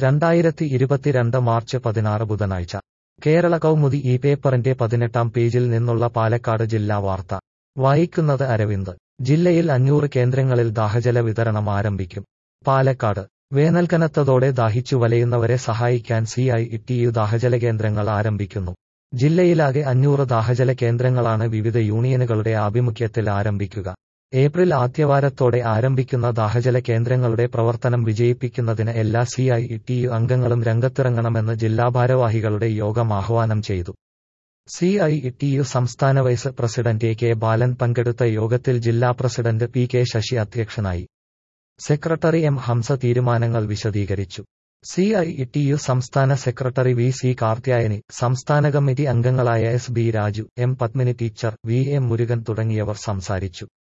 രണ്ടായിരത്തി ഇരുപത്തിരണ്ട് മാർച്ച് പതിനാറ് ബുധനാഴ്ച കേരള കൗമുദി ഈ പേപ്പറിന്റെ പതിനെട്ടാം പേജിൽ നിന്നുള്ള പാലക്കാട് ജില്ലാ വാർത്ത വായിക്കുന്നത് അരവിന്ദ് ജില്ലയിൽ അഞ്ഞൂറ് കേന്ദ്രങ്ങളിൽ ദാഹജല വിതരണം ആരംഭിക്കും പാലക്കാട് വേനൽക്കനത്തതോടെ ദാഹിച്ചു വലയുന്നവരെ സഹായിക്കാൻ സി ഐ ടിയു ദാഹജല കേന്ദ്രങ്ങൾ ആരംഭിക്കുന്നു ജില്ലയിലാകെ അഞ്ഞൂറ് ദാഹജല കേന്ദ്രങ്ങളാണ് വിവിധ യൂണിയനുകളുടെ ആഭിമുഖ്യത്തിൽ ആരംഭിക്കുക ഏപ്രിൽ ആദ്യവാരത്തോടെ ആരംഭിക്കുന്ന ദാഹജല കേന്ദ്രങ്ങളുടെ പ്രവർത്തനം വിജയിപ്പിക്കുന്നതിന് എല്ലാ സി ഐ ടിയു അംഗങ്ങളും രംഗത്തിറങ്ങണമെന്ന് ജില്ലാ ഭാരവാഹികളുടെ യോഗം ആഹ്വാനം ചെയ്തു സി ഐ ടിയു സംസ്ഥാന vice president A K Balan പങ്കെടുത്ത യോഗത്തിൽ ജില്ലാ പ്രസിഡന്റ് പി കെ ശശി അധ്യക്ഷനായി സെക്രട്ടറി എം ഹംസ തീരുമാനങ്ങൾ വിശദീകരിച്ചു സി ഐ ടിയു സംസ്ഥാന സെക്രട്ടറി വി സി കാർത്യായനി സംസ്ഥാന കമ്മിറ്റി അംഗങ്ങളായ S B Raju M Padmini teacher V M Murugan തുടങ്ങിയവർ സംസാരിച്ചു